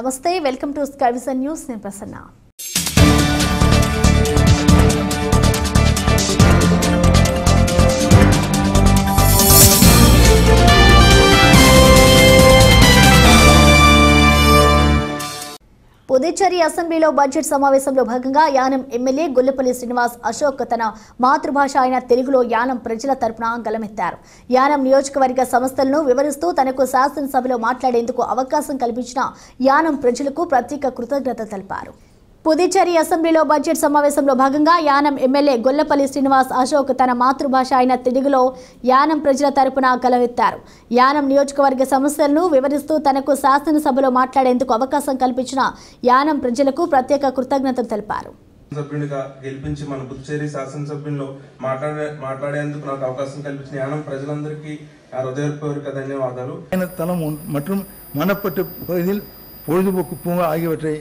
నమస్తే welcome to Sky Vision news నేను ప్రసన్న పుదుచ్చేరి అసెంబ్లీలో బడ్జెట్ సమావేశంలో భాగంగా యానం ఎమ్మెల్యే గొల్లపల్లి శ్రీనివాస్ అశోక్ తన మాతృభాష అయిన తెలుగులో యానం ప్రజల తరపున గలమెత్తారు యానం నియోజకవర్గ సంస్థలను వివరిస్తూ తనకు శాసనసభలో మాట్లాడేందుకు అవకాశం కల్పించిన యానం ప్రజలకు ప్రత్యేక కృతజ్ఞతలు తెలిపారు పుదుచ్చేరి అసెంబ్లీలో బడ్జెట్ సమావేశంలో భాగంగా యానం ఎమ్మెల్యే గొల్లపల్లి శ్రీనివాస్ అశోక్ తన మాతృభాష అయిన తెలుగులో యానం ప్రజల తరపున గలవెత్తారు యానం నియోజకవర్గ సమస్యలను వివరిస్తూ తనకు శాసనసభలో మాట్లాడేందుకు అవకాశం కల్పించిన యానం ప్రజలకు ప్రత్యేక కృతజ్ఞతలు తెలిపారు సభ్యునిగా గెలిపించి మన పుదుచ్చేరి శాసనసభ్యుల్లో మాట్లాడే మాట్లాడేందుకు నాకు అవకాశం కల్పించిన యానం ప్రజలందరికీ ఆ హృదయపూర్వక ధన్యవాదాలు பயணத்தலம் உன்- மற்றும் மணப்பட்டு பகுதியில் பொழுதுபோக்கு பூங்கா ஆகியவற்றை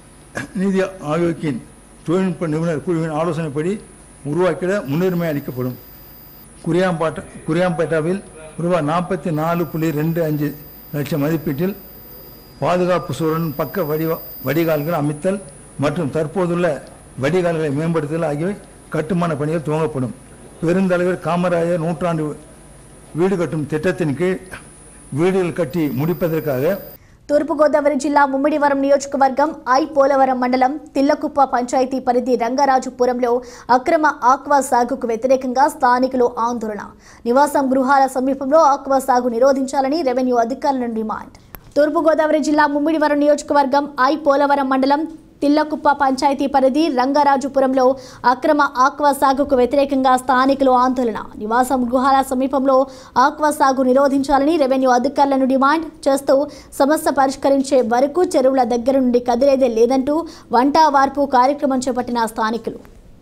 நிதி ஆகியோக்கின் தொழில்நுட்ப நிபுணர் குழுவின் ஆலோசனைப்படி உருவாக்கிட முன்னுரிமை அளிக்கப்படும் குரியாம்பாட்ட குரியாம்பேட்டாவில் ரூபாய் நாற்பத்தி நாலு புள்ளி ரெண்டு அஞ்சு லட்சம் மதிப்பீட்டில் பாதுகாப்பு சூழல் பக்க வடிவ வடிகால்கள் அமைத்தல் மற்றும் தற்போதுள்ள வடிகால்களை மேம்படுத்துதல் ஆகியவை கட்டுமான பணிகள் துவங்கப்படும் பெருந்தலைவர் காமராஜர் நூற்றாண்டு வீடு கட்டும் திட்டத்தின் கீழ் வீடுகள் கட்டி முடிப்பதற்காக తూర్పుగోదావరి జిల్లా ముమ్మిడివరం నియోజకవర్గం ఐ పోలవరం మండలం తిల్లకుప్ప పంచాయతీ పరిధి రంగరాజుపురంలో అక్రమ ఆక్వా సాగుకు వ్యతిరేకంగా స్థానికులు ఆందోళన నివాసం గృహాల సమీపంలో ఆక్వా సాగు నిరోధించాలని రెవెన్యూ అధికారులను డిమాండ్ తూర్పుగోదావరి జిల్లా ముమ్మిడివరం నియోజకవర్గం ఐ పోలవరం మండలం తిల్లకుప్ప పంచాయతీ పరిధి రంగరాజుపురంలో అక్రమ ఆక్వా సాగుకు వ్యతిరేకంగా స్థానికులు ఆందోళన నివాసం గృహాల సమీపంలో ఆక్వా సాగు నిరోధించాలని రెవెన్యూ అధికారులను డిమాండ్ చేస్తూ సమస్య పరిష్కరించే వరకు చెరువుల దగ్గర నుండి కదిలేదే లేదంటూ వంట వార్పు కార్యక్రమం చేపట్టిన స్థానికులు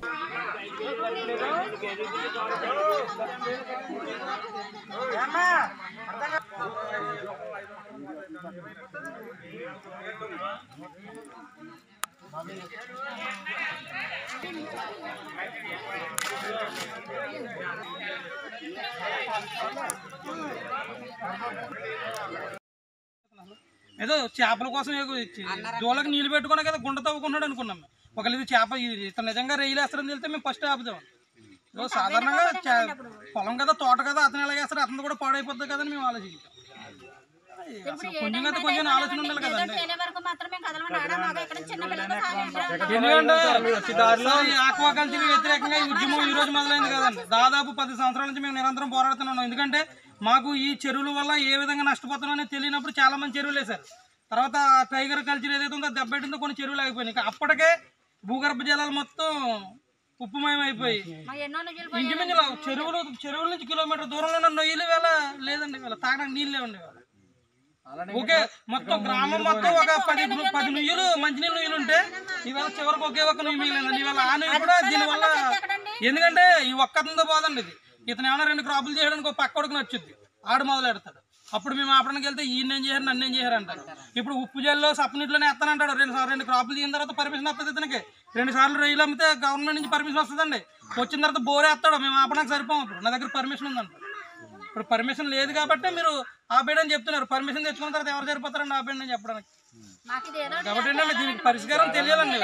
ఏదో చేపల కోసం ఏదో ఇచ్చి దూలకు నీళ్లు పెట్టుకున్నా కదా గుండ తవ్వుకున్నాడు అనుకున్నాం మేము. ఒకవేళ ఇది చేప ఇది ఇతను నిజంగా రైలు వేస్తారని తెలితే మేము ఫస్ట్ ఆపుదాం ఏదో సాధారణంగా చే- పొలం కదా తోట కదా అతను ఎలా వేస్తారు అతను కూడా పాడైపోతుంది కదా అని మేము ఆలోచించాం అసలు కొంచెం కదా కొంచెం ఆలోచన ఉండాలి కదండి తేలే వరకు మాత్రమే కదలమని ఆడ మాకు ఇక్కడ చిన్న పిల్లలు సాగండి. ఎందుకంటే ఈ ఆక్వాకల్చర్ వ్యతిరేకంగా ఈ ఉద్యమం ఈ రోజు మొదలైంది కదండి దాదాపు పది సంవత్సరాల నుంచి మేము నిరంతరం పోరాడుతున్నాం ఎందుకంటే మాకు ఈ చెరువుల వల్ల ఏ విధంగా నష్టపోతున్నాం అనేది తెలియనప్పుడు చాలా మంది చెరువులు వేశారు తర్వాత టైగర్ కల్చర్ ఏదైతే ఉందో దెబ్బెట్టిందో కొన్ని చెరువులు ఆగిపోయినాయి ఇక అప్పటికే భూగర్భ జలాలు మొత్తం ఉప్పుమయం అయిపోయి మా ఎన్నో నువ్వులు ఇంచుమించు ఇలా చెరువులు చెరువుల నుంచి కిలోమీటర్ దూరంలో ఉన్న నొయ్యలు వేళ లేదండి వేళ తాగడానికి నీళ్ళే ఉండేవాళ్ళ ఓకే మొత్తం గ్రామం మొత్తం ఒక పది పది నుయ్యలు మంచినీళ్ళు నుయ్యలు ఉంటే ఇవాళ చివరికి ఒకే ఒక్క నుయ్యి మిగిలిందండి ఇవాళ ఆ నుయ్యి కూడా దీనివల్ల ఎందుకంటే ఈ ఒక్కతంతో పోదండి ఇది ఇతను ఏమైనా రెండు క్రాపులు చేయడానికి ఒక పక్క కొడుకుని వచ్చింది ఆడు మొదలెడతాడు అప్పుడు మేము ఆపడానికి వెళ్తే ఈయన ఏం చేశారు నన్ను ఏం చేశారు అంటారు ఇప్పుడు ఉప్పు జల్లో సప్పనీటిలోనే ఎత్తానంటాడు రెండు సార్లు రెండు క్రాపులు తీసిన తర్వాత పర్మిషన్ వస్తుంది ఇతనికి రెండు సార్లు రైలు అమ్మితే గవర్నమెంట్ నుంచి పర్మిషన్ వస్తుందండి వచ్చిన తర్వాత బోర్ వేస్తాడు మేము ఆపడానికి సరిపోం ఇప్పుడు నా దగ్గర పర్మిషన్ ఉందంట ఇప్పుడు పర్మిషన్ లేదు కాబట్టి మీరు ఆపేయడం చెప్తున్నారు పర్మిషన్ తెచ్చుకున్న తర్వాత ఎవరు సరిపోతారండి ఆపేయండి అని చెప్పడానికి మాకు ఇది ఏదో కాబట్టి ఏంటంటే దీనికి పరిష్కారం తెలియాలండి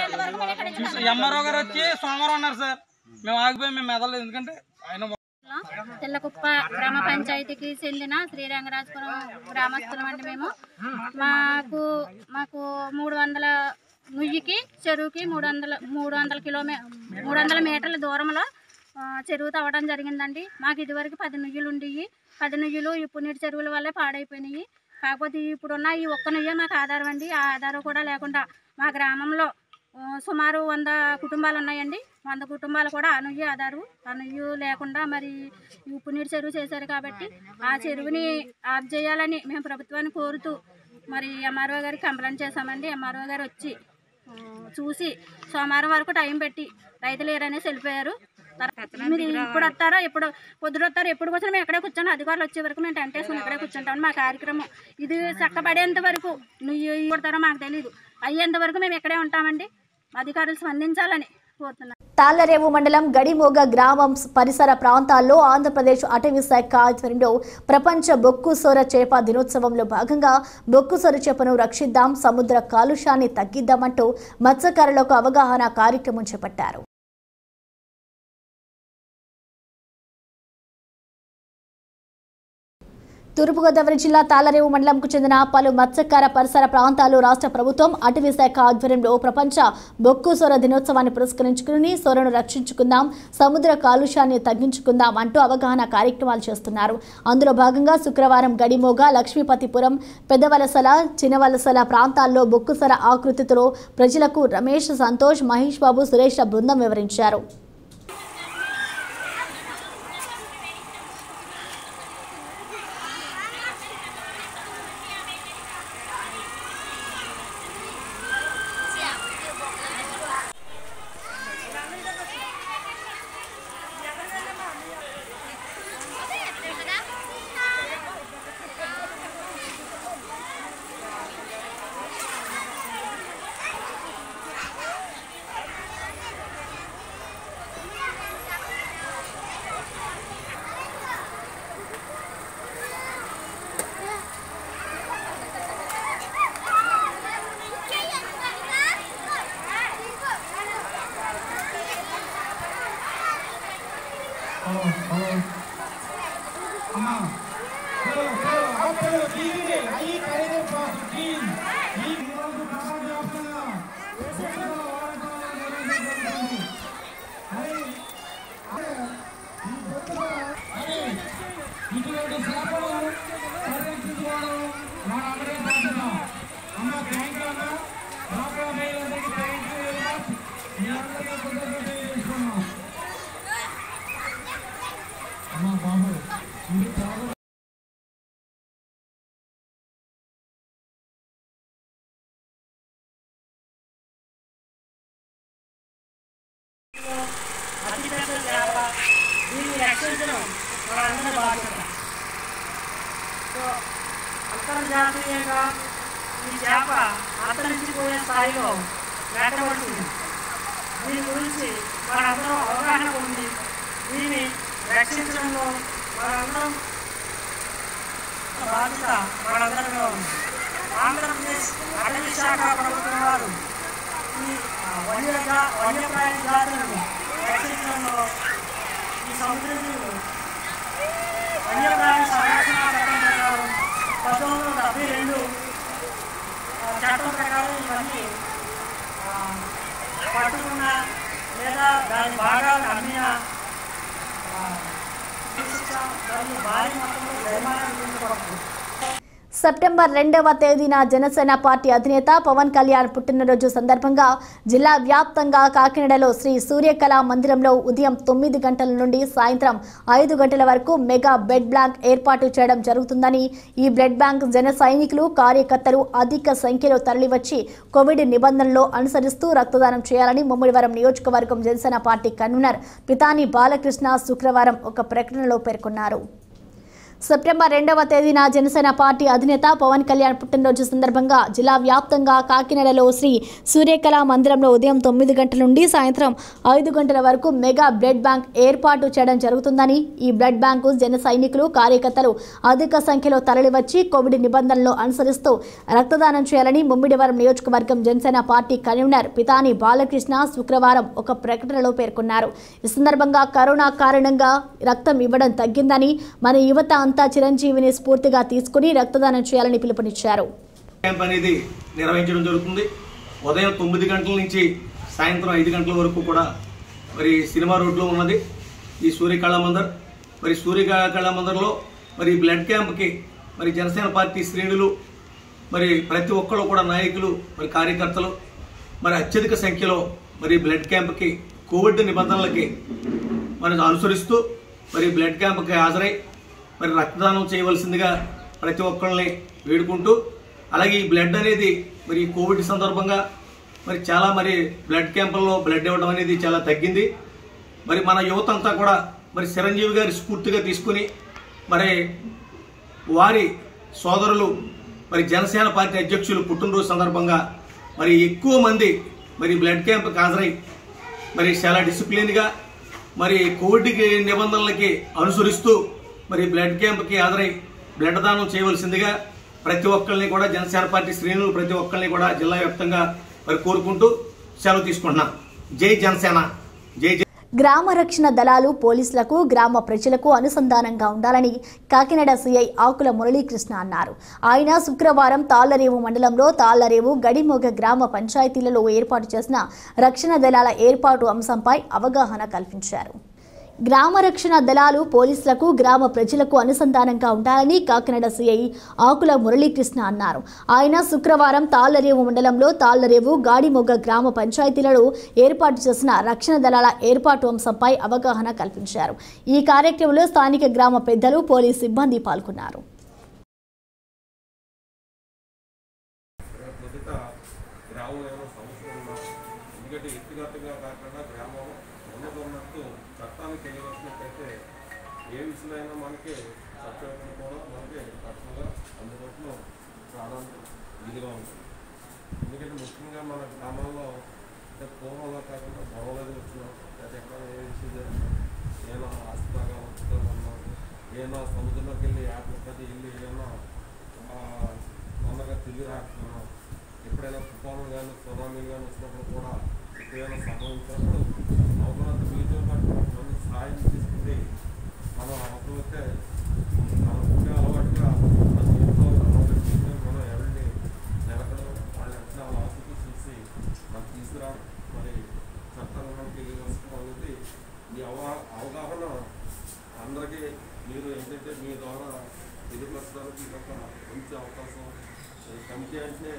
ఎంఆర్ఓ గారు వచ్చి సోమవారం అన్నారు సార్ మేము ఆగిపోయి మేము మెదలేదు ఎందుకంటే ఆయన తెల్లకుప్ప గ్రామ పంచాయతీకి చెందిన శ్రీరంగరాజపురం గ్రామస్తులం అండి మేము మాకు మాకు మూడు వందల నుయ్యికి చెరువుకి మూడు వందల మూడు వందల కిలోమీ మూడు వందల మీటర్ల దూరంలో ఆ, చెరువు తవ్వడం జరిగిందండి మాకు ఇదివరకు పది నుయ్యులు ఉండేవి పది నుయ్యులు ఇప్పుడు నీటి చెరువుల వల్లే పాడైపోయినాయి కాకపోతే ఇప్పుడున్న ఈ ఒక్క నుయ్యే మాకు ఆధారం అండి ఆ ఆధారం కూడా లేకుండా మా గ్రామంలో ఆ, సుమారు వంద కుటుంబాలు ఉన్నాయండి వంద కుటుంబాలు కూడా ఆ నుయ్యి ఆధారు ఆ నుయ్యి లేకుండా మరి ఈ ఉప్పు నీటి చెరువు చేశారు కాబట్టి ఆ చెరువుని ఆఫ్ చేయాలని మేము ప్రభుత్వాన్ని కోరుతూ మరి ఎంఆర్ఓ గారికి కంప్లైంట్ చేశామండి ఎంఆర్ఓ గారు వచ్చి ఆ, చూసి సోమవారం వరకు టైం పెట్టి రైతులు ఏరనేసి వెళ్ళిపోయారు తర్వాత మీరు ఇప్పుడు వస్తారో ఎప్పుడు పొద్దున వస్తారో ఎప్పుడు వచ్చినా మేము ఎక్కడే కూర్చొని అధికారులు వచ్చే వరకు మేము టెంట్ వేసుకుని ఇక్కడే కూర్చుంటాం మా కార్యక్రమం ఇది చక్కబడేంత వరకు నువ్వు కొడతారో మాకు తెలియదు అయ్యేంత వరకు మేము ఇక్కడే ఉంటామండి అధికారులు స్పందించాలని కోరుతున్నాను తాళ్లరేవు మండలం గడిమోగ గ్రామం పరిసర ప్రాంతాల్లో ఆంధ్రప్రదేశ్ అటవీ శాఖ ఆధ్వర్యంలో ప్రపంచ బొక్కుసొర చేప దినోత్సవంలో భాగంగా బొక్కుసొర చేపను రక్షిద్దాం సముద్ర కాలుష్యాన్ని తగ్గిద్దామంటూ మత్స్యకారులకు అవగాహన కార్యక్రమం చేపట్టారు తూర్పుగోదావరి జిల్లా తాళరేవు మండలంకు చెందిన పలు మత్స్యకార పరిసర ప్రాంతాలు రాష్ట్ర ప్రభుత్వం అటవీ శాఖ ఆధ్వర్యంలో ప్రపంచ బొక్కు సొర దినోత్సవాన్ని పురస్కరించుకుని సొరను రక్షించుకుందాం సముద్ర కాలుష్యాన్ని తగ్గించుకుందాం అంటూ అవగాహన కార్యక్రమాలు చేస్తున్నారు అందులో భాగంగా శుక్రవారం గడిమోగ లక్ష్మీపతిపురం పెద్దవలసల చిన్నవలసల ప్రాంతాల్లో బొక్కుసర ఆకృతితో ప్రజలకు రమేష్ సంతోష్ మహేష్ బాబు సురేష్ బృందం వివరించారు అతిపెద్ద చేప దీన్ని రక్షించడం మనందరి బాధ్యత సో అంతర్జాతీయంగా ఈ చేప అంతరించిపోయే స్థాయిలో వేటబడుతుంది దీని గురించి మనందరం అవగాహన ఉంది దీన్ని రక్షించడంలో మనందరం బాధ్యత మనందరిలో ఉంది ఆంధ్రప్రదేశ్ అటవీ శాఖ ప్రభుత్వం వారు ఈ ఆ, వన్య జా- వన్యప్రాయ జాతులను రక్షించడంలో ఈ సముద్ర జీవులు వన్యప్రాయ సంరక్షణ చట్టం ప్రకారం పంతొమ్మిది వందల డెబ్బై రెండు ఆ, చట్టం ప్రకారం ఇవన్నీ ఆ, పట్టుకున్న లేదా దాని భాగాలను అమ్మిన ఆ, శిక్ష మరియు భారీ మొత్తంలో జరిమానా విధించబడుతుంది సెప్టెంబర్ రెండవ తేదీన జనసేన పార్టీ అధినేత పవన్ కళ్యాణ్ పుట్టినరోజు సందర్భంగా జిల్లా వ్యాప్తంగా కాకినాడలో శ్రీ సూర్యకళా మందిరంలో ఉదయం తొమ్మిది గంటల నుండి సాయంత్రం ఐదు గంటల వరకు మెగా బ్లడ్ బ్యాంక్ ఏర్పాటు చేయడం జరుగుతుందని ఈ బ్లడ్ బ్యాంక్ జన సైనికులు కార్యకర్తలు అధిక సంఖ్యలో తరలివచ్చి కోవిడ్ నిబంధనలు అనుసరిస్తూ రక్తదానం చేయాలని ముమ్మడివరం నియోజకవర్గం జనసేన పార్టీ కన్వీనర్ పితాని బాలకృష్ణ శుక్రవారం ఒక ప్రకటనలో పేర్కొన్నారు సెప్టెంబర్ రెండవ తేదీన జనసేన పార్టీ అధినేత పవన్ కళ్యాణ్ పుట్టినరోజు సందర్భంగా జిల్లా వ్యాప్తంగా కాకినాడలో శ్రీ సూర్యకళా మందిరంలో ఉదయం తొమ్మిది గంటల నుండి సాయంత్రం ఐదు గంటల వరకు మెగా బ్లడ్ బ్యాంక్ ఏర్పాటు చేయడం జరుగుతుందని ఈ బ్లడ్ బ్యాంకు జన సైనికులు కార్యకర్తలు అధిక సంఖ్యలో తరలివచ్చి కోవిడ్ నిబంధనలు అనుసరిస్తూ రక్తదానం చేయాలని ముమ్మిడివరం నియోజకవర్గం జనసేన పార్టీ కన్వీనర్ పితాని బాలకృష్ణ శుక్రవారం ఒక ప్రకటనలో పేర్కొన్నారు ఈ సందర్భంగా కరోనా కారణంగా రక్తం ఇవ్వడం తగ్గిందని మన యువత అంతా చిరంజీవిని స్ఫూర్తిగా తీసుకుని రక్తదానం చేయాలని పిలుపునిచ్చారు క్యాంప్ అనేది నిర్వహించడం జరుగుతుంది ఉదయం తొమ్మిది గంటల నుంచి సాయంత్రం ఐదు గంటల వరకు కూడా మరి సినిమా రోడ్లో ఉన్నది ఈ సూర్య కళామందర్ మరి సూర్య కళామందర్లో మరి బ్లడ్ క్యాంప్కి మరి జనసేన పార్టీ శ్రేణులు మరి ప్రతి ఒక్కరు కూడా నాయకులు మరి కార్యకర్తలు మరి అత్యధిక సంఖ్యలో మరి బ్లడ్ క్యాంప్కి కోవిడ్ నిబంధనలకి మరి అనుసరిస్తూ మరి బ్లడ్ క్యాంప్కి హాజరై మరి రక్తదానం చేయవలసిందిగా ప్రతి ఒక్కరిని వేడుకుంటూ అలాగే ఈ బ్లడ్ అనేది మరి ఈ కోవిడ్ సందర్భంగా మరి చాలా మరి బ్లడ్ క్యాంపుల్లో బ్లడ్ ఇవ్వడం అనేది చాలా తగ్గింది మరి మన యువత అంతా కూడా మరి చిరంజీవి గారి స్ఫూర్తిగా తీసుకుని మరి వారి సోదరులు మరి జనసేన పార్టీ అధ్యక్షులు పుట్టినరోజు సందర్భంగా మరి ఎక్కువ మంది మరి బ్లడ్ క్యాంప్కి హాజరై మరి చాలా డిసిప్లిన్గా మరి కోవిడ్ నిబంధనలకి అనుసరిస్తూ మరి బ్లడ్ క్యాంప్కి హాజరై బ్లడ్ దానం చేయవలసిందిగా ప్రతి ఒక్కరిని కూడా జనసేన పార్టీ శ్రేణులు ప్రతి ఒక్కరిని కూడా జిల్లా వ్యాప్తంగా మరి కోరుకుంటూ సెలవు తీసుకుంటున్నాను జై జనసేన జై జై గ్రామ రక్షణ దళాలు పోలీసులకు గ్రామ ప్రజలకు అనుసంధానంగా ఉండాలని కాకినాడ సీఐ ఆకుల మురళీకృష్ణ అన్నారు ఆయన శుక్రవారం తాళ్లరేవు మండలంలో తాళ్లరేవు గడిమోగ గ్రామ పంచాయతీలలో ఏర్పాటు చేసిన రక్షణ దళాల ఏర్పాటు అంశంపై అవగాహన కల్పించారు గ్రామ రక్షణ దళాలు పోలీసులకు గ్రామ ప్రజలకు అనుసంధానంగా ఉండాలని కాకినాడ సీఐ ఆకుల మురళీకృష్ణ అన్నారు ఆయన శుక్రవారం తాళ్లరేవు మండలంలో తాళ్లరేవు గాడిమొగ్గ గ్రామ పంచాయతీలలో ఏర్పాటు చేసిన రక్షణ దళాల ఏర్పాటు అంశంపై అవగాహన కల్పించారు ఈ కార్యక్రమంలో స్థానిక గ్రామ పెద్దలు పోలీస్ సిబ్బంది పాల్గొన్నారు మొదట గ్రామం ఏమైనా సమస్య ఉన్నా ఎందుకంటే వ్యక్తిగతంగా కాకుండా గ్రామం ఉన్నది ఉన్నట్టు చట్టానికి తెలియవలసినట్టయితే ఏ విషయమైనా మనకి చట్టం కూడా మనకి తక్కువగా అందుబాటులో రావడానికి ఇదిగా ఉంటుంది ఎందుకంటే ముఖ్యంగా మన గ్రామాల్లో అంటే పూర్వంలో కాకుండా గొడవలు వచ్చినాం లేదా ఎక్కడ ఏ విషయం జరిగినా ఏమైనా ఆస్తిగా ఉంచుతామన్నా ఏమైనా సముద్రంలోకి వెళ్ళి యాభై పది వెళ్ళి ఏమైనా ఆ, తొందరగా తిరిగి రాకపోయినా ఎప్పుడైనా తుఫాను కానీ సునామీ కానీ వచ్చినప్పుడు కూడా ఎప్పుడైనా సంభవించినప్పుడు అవసరమైతే మీతో పాటు కొంతమంది సహాయం తీసుకుంది మనం అవసరమైతే మన ముఖ్య అలవాటుగా మన ఇంట్లో అలవాటు చేసుకొని మనం ఎవరిని నిలకడం వాళ్ళ ఎంత వాళ్ళ ఆసక్తి చూసి మనం తీసుకురా మరి చట్టాలను మనం తెలియవలసిన అనేది ఈ అవగా అవగాహన అందరికీ మీరు ఏంటంటే మీ ద్వారా తెలియపరచడానికి ఇది ఒక మంచి అవకాశం ఈ కమిటీ అంటే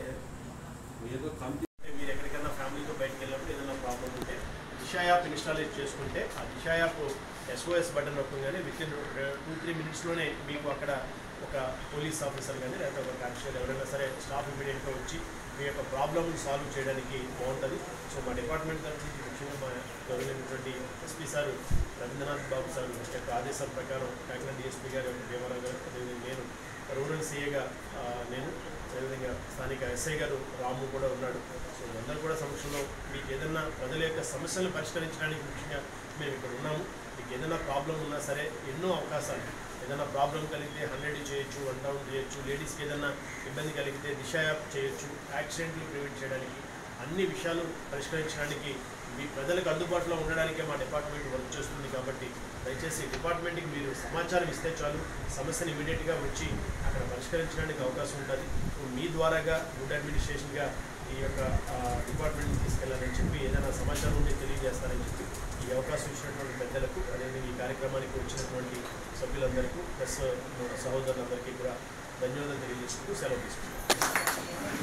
ఏదో కమిటీ మీరు ఎక్కడికైనా ఫ్యామిలీతో బయటకు వెళ్ళినప్పుడు ఏదైనా ప్రాబ్లం ఉంటే దిశ యాప్ ఇన్స్టాల్ చేసుకుంటే ఆ దిశ యాప్ ఎస్ఓఎస్ బటన్ నొక్కగానే విత్ ఇన్ టూ త్రీ మినిట్స్లోనే మీకు అక్కడ ఒక పోలీస్ ఆఫీసర్ కానీ లేకపోతే ఒక కానిస్టేబుల్ ఎవరైనా సరే స్టాఫ్ ఇమీడియట్గా వచ్చి మీ యొక్క ప్రాబ్లమ్ సాల్వ్ చేయడానికి బాగుంటుంది సో మా డిపార్ట్మెంట్ తరఫు నుంచి ముఖ్యంగా మా గౌరవమైనటువంటి SP sir Ravindranath Babu sir యొక్క ఆదేశాల ప్రకారం కాకినాడ డిఎస్పీ గారు భీమరావు గారు అదేవిధంగా నేను రూరల్ సీఏగా నేను అదేవిధంగా స్థానిక ఎస్ఐ గారు రాము కూడా ఉన్నాడు సో అందరూ కూడా సమక్షంలో మీకు ఏదైనా ప్రజల యొక్క సమస్యలను పరిష్కరించడానికి ముఖ్యంగా మేము ఇక్కడ ఉన్నాము మీకు ఏదైనా ప్రాబ్లం ఉన్నా సరే ఎన్నో అవకాశాలు ఏదైనా ప్రాబ్లం కలిగితే హండ్రెడ్ చేయొచ్చు వన్ డౌన్ చేయొచ్చు లేడీస్కి ఏదైనా ఇబ్బంది కలిగితే దిశ యాప్ చేయొచ్చు యాక్సిడెంట్లు ప్రివెంట్ చేయడానికి అన్ని విషయాలు పరిష్కరించడానికి మీ ప్రజలకు అందుబాటులో ఉండడానికే మా డిపార్ట్మెంట్ వర్క్ చేస్తుంది కాబట్టి దయచేసి డిపార్ట్మెంట్కి మీరు సమాచారం ఇస్తే చాలు సమస్యను ఇమీడియట్గా వచ్చి అక్కడ పరిష్కరించడానికి అవకాశం ఉంటుంది సో మీ ద్వారాగా గుడ్ అడ్మినిస్ట్రేషన్గా ఈ యొక్క డిపార్ట్మెంట్ని తీసుకెళ్లాలని చెప్పి ఏదైనా సమాచారం ఉంటే తెలియజేస్తారని చెప్పి ఈ అవకాశం ఇచ్చినటువంటి పెద్దలకు అదేవిధంగా ఈ కార్యక్రమానికి వచ్చినటువంటి సభ్యులందరికీ ప్లస్ సహోదరులందరికీ కూడా ధన్యవాదాలు తెలియజేసుకుంటూ సెలవు తీసుకుంటాం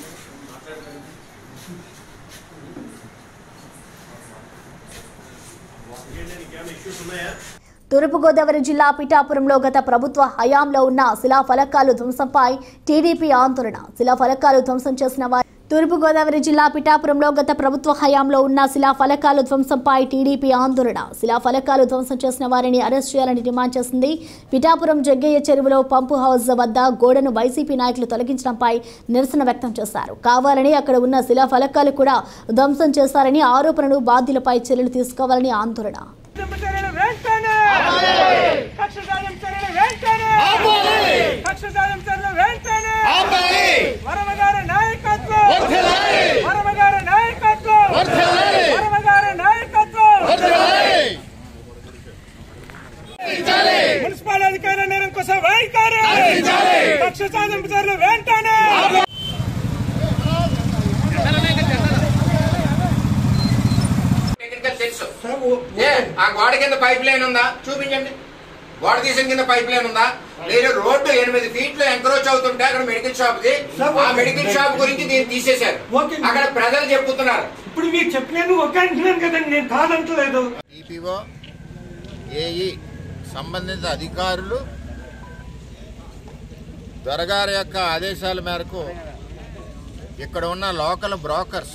ఏంటంటే ఇంకేమైనా ఇష్యూస్ ఉన్నాయా తూర్పుగోదావరి జిల్లా పిఠాపురంలో గత ప్రభుత్వ హయాంలో ఉన్న శిలాఫలకాలు ధ్వంసంపై టీడీపీ ఆందోళన శిలాఫలకాలు ధ్వంసం చేసిన వారి తూర్పుగోదావరి జిల్లా పిఠాపురంలో గత ప్రభుత్వ హయాంలో ఉన్న శిలాఫలకాలు ధ్వంసంపై టీడీపీ ఆందోళన శిలాఫలకాలు ధ్వంసం చేసిన వారిని అరెస్ట్ చేయాలని డిమాండ్ చేసింది పిఠాపురం జగ్గయ్య చెరువులో పంపు హౌస్ వద్ద గోడను వైసీపీ నాయకులు తొలగించడంపై నిరసన వ్యక్తం చేశారు కావాలని అక్కడ ఉన్న శిలాఫలకాలు కూడా ధ్వంసం చేశారని ఆరోపణలు బాధ్యులపై చర్యలు తీసుకోవాలని ఆందోళన చర్యలు వెంటనే కక్షసాయం చర్యలు వెంటనే కక్షసాయం చర్యలు వెంటనే వరమగారి నాయకత్వం వరమగారి నాయకత్వం వరమగారి నాయకత్వం మున్సిపల్ అధికారుల నిరంకుశ వైఖరి కక్ష సాధింపు చర్యలు వెంటనే టెక్నికల్ తెలుసు ఏ, ఆ గోడ కింద పైప్ లైన్ ఉందా చూపించండి గోడ తీసిన కింద పైప్ లైన్ ఉందా మీరు రోడ్డు ఎనిమిది ఫీట్లు ఎంక్రోచ్ అవుతుంటే అక్కడ మెడికల్ షాప్ ది ఆ మెడికల్ షాప్ గురించి దీన్ని తీసేశారు అక్కడ ప్రజలు చెప్పుతున్నారు ఇప్పుడు మీరు చెప్పినాను ఒక అంటున్నాను కదండి నేను కాదంటలేదు ఈపీఓ ఏఈ సంబంధిత అధికారులు దొరగారి యొక్క ఆదేశాల మేరకు ఇక్కడ ఉన్న లోకల్ బ్రోకర్స్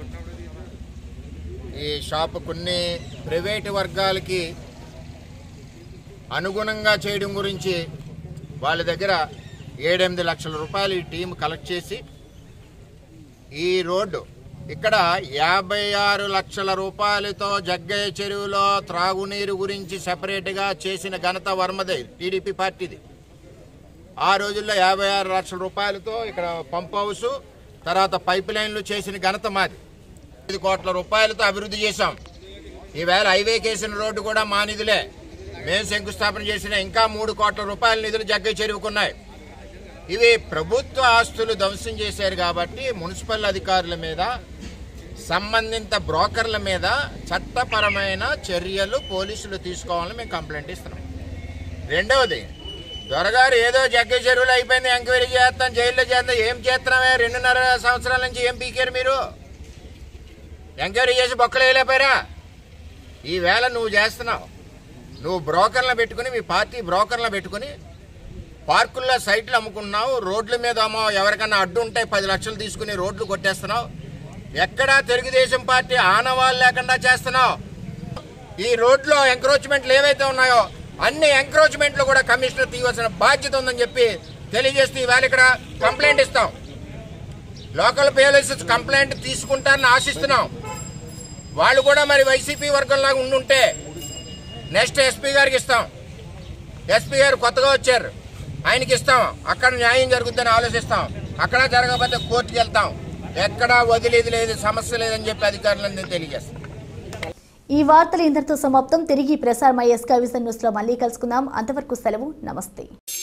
ఈ షాప్ కొన్ని ప్రైవేటు వర్గాలకి అనుగుణంగా చేయడం గురించి వాళ్ళ దగ్గర ఏడెనిమిది లక్షల రూపాయలు ఈ టీం కలెక్ట్ చేసి ఈ రోడ్డు ఇక్కడ యాభై ఆరు లక్షల రూపాయలతో జగ్గయ్య చెరువులో త్రాగునీరు గురించి సెపరేట్గా చేసిన ఘనత వర్మదే టీడీపీ పార్టీది ఆ రోజుల్లో యాభై ఆరు లక్షల రూపాయలతో ఇక్కడ పంప్ హౌస్ తర్వాత పైప్ లైన్లు చేసిన ఘనత మాది ఐదు కోట్ల రూపాయలతో అభివృద్ధి చేశాం ఈవేళ హైవే కేసిన రోడ్డు కూడా మా నిధులే మేము శంకుస్థాపన చేసిన ఇంకా మూడు కోట్ల రూపాయల నిధులు జగ్గయ్య చెరువుకున్నాయి ఇవి ప్రభుత్వ ఆస్తులు ధ్వంసం చేశారు కాబట్టి మున్సిపల్ అధికారుల మీద సంబంధిత బ్రోకర్ల మీద చట్టపరమైన చర్యలు పోలీసులు తీసుకోవాలని మేము కంప్లైంట్ ఇస్తున్నాం రెండవది దొరగారు ఏదో జగ్గ చెరువులు అయిపోయింది ఎంక్వైరీ చేస్తాం జైల్లో చేస్తాం ఏం చేస్తున్నామే రెండున్నర సంవత్సరాల నుంచి ఏం పీకారు మీరు ఎంక్వైరీ చేసి బొక్కలు వేయలేపారా ఈవేళ నువ్వు చేస్తున్నావు నువ్వు బ్రోకర్లను పెట్టుకుని మీ పార్టీ బ్రోకర్లను పెట్టుకుని పార్కుల్లో సైట్లు అమ్ముకున్నావు రోడ్ల మీద అమ్మో ఎవరికన్నా అడ్డు ఉంటే పది లక్షలు తీసుకుని రోడ్లు కొట్టేస్తున్నావు ఎక్కడా తెలుగుదేశం పార్టీ ఆనవాళ్ళు లేకుండా చేస్తున్నావు ఈ రోడ్లో ఎంక్రోచ్మెంట్లు ఏవైతే ఉన్నాయో అన్ని ఎంక్రోచ్మెంట్లు కూడా కమిషనర్ తీయవలసిన బాధ్యత ఉందని చెప్పి తెలియజేస్తూ ఈవేళ ఇక్కడ కంప్లైంట్ ఇస్తాం లోకల్ పోలీసెస్ కంప్లైంట్ తీసుకుంటారని ఆశిస్తున్నాం వాళ్ళు కూడా మరి వైసీపీ వర్గంలాగా ఉండుంటే నెక్స్ట్ ఎస్పీ గారికి ఇస్తాం ఎస్పీ గారు కొత్తగా వచ్చారు ఆయనకి ఇస్తాం అక్కడ న్యాయం జరుగుతుందని ఆలోచిస్తాం అక్కడ జరగకపోతే కోర్టుకి వెళ్తాం ఎక్కడా వదిలేది లేదు సమస్య లేదని చెప్పి అధికారులందరినీ తెలియజేస్తాం ఈ వార్తలు ఇంతటితో సమాప్తం తిరిగి ప్రసారమయ్యే స్కై విజన్ న్యూస్ లో మళ్ళీ కలుసుకుందాం అంతవరకు సెలవు నమస్తే